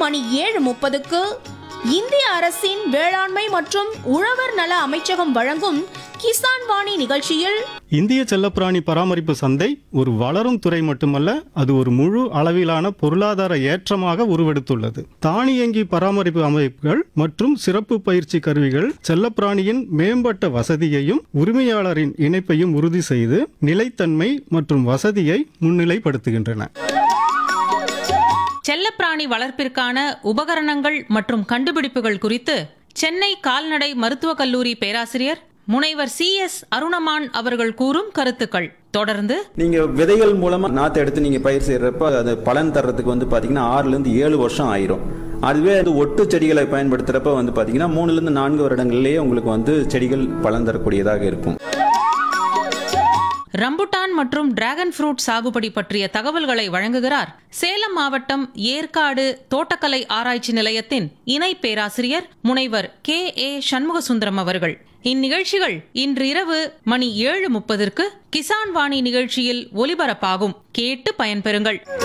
மணி ஏழு முப்பதுக்கு இந்திய அரசின் வேளாண்மை மற்றும் உழவர் நல அமைச்சகம் வழங்கும் கிசான் வாணி நிகழ்ச்சியில் இந்திய செல்லப்பிராணி பராமரிப்பு சந்தை ஒரு வளரும் துறை மட்டுமல்ல அது ஒரு முழு அளவிலான பொருளாதார ஏற்றமாக உருவெடுத்துள்ளது தானியங்கி பராமரிப்பு அமைப்புகள் மற்றும் சிறப்பு பயிற்சி கருவிகள் செல்லப்பிராணியின் மேம்பட்ட வசதியையும் உரிமையாளரின் இணைப்பையும் உறுதி செய்து நிலைத்தன்மை மற்றும் வசதியை முன்னிலைப்படுத்துகின்றன செல்லப்பிராணி வளர்ப்பிற்கான உபகரணங்கள் மற்றும் கண்டுபிடிப்புகள் குறித்து சென்னை கால்நடை மருத்துவக் கல்லூரி பேராசிரியர் முனைவர் சி எஸ் அருணமான் அவர்கள் கூறும் கருத்துக்கள் தொடர்ந்து நீங்க விதைகள் மூலமா நாத்து எடுத்து நீங்க பயிர் செய்யறப்ப அது பலன் தர்றதுக்கு வந்து பாத்தீங்கன்னா ஆறுல இருந்து ஏழு வருஷம் ஆயிரும் அதுவே வந்து ஒட்டு செடிகளை பயன்படுத்துறப்ப வந்து பாத்தீங்கன்னா மூணுல இருந்து நான்கு வருடங்களிலேயே உங்களுக்கு வந்து செடிகள் பலன் தரக்கூடியதாக இருக்கும் ரம்புட்டான் மற்றும் டிராகன் ஃப்ரூட் சாகுபடி பற்றிய தகவல்களை வழங்குகிறார் சேலம் மாவட்டம் ஏற்காடு தோட்டக்கலை ஆராய்ச்சி நிலையத்தின் இணை பேராசிரியர் முனைவர் கே ஏ சண்முகசுந்தரம் அவர்கள் இந்நிகழ்ச்சிகள் இன்று இரவு மணி ஏழு முப்பதற்கு கிசான் வாணி நிகழ்ச்சியில் ஒலிபரப்பாகும் கேட்டு பயன்பெறுங்கள்